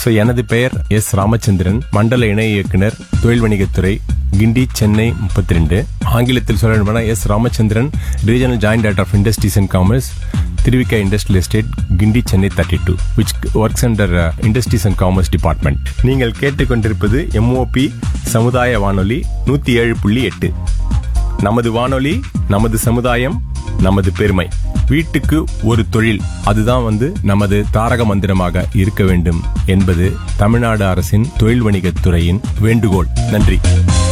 so எனது பெயர் S Ramachandran மண்டல இணை இயக்குனர் தொழில் வணிகத்துறை கிண்டி சென்னை முப்பத்தி ரெண்டு ஆங்கிலத்தில் சொல்ல வேண்டுமானால் S Ramachandran regional joint director of industries and commerce Thiruvika industrial estate Guindy Chennai thirty two which works under industries and commerce department நீங்கள் கேட்டுக்கொண்டிருப்பது எம்ஓபி சமுதாய வானொலி நூற்றி ஏழு புள்ளி எட்டு நமது வானொலி நமது சமுதாயம் நமது பெருமை வீட்டுக்கு ஒரு தொழில் அதுதான் வந்து நமது தாரக மந்திரமாக இருக்க வேண்டும் என்பது தமிழ்நாடு அரசின் தொழில் வணிகத் துறையின் வேண்டுகோள் நன்றி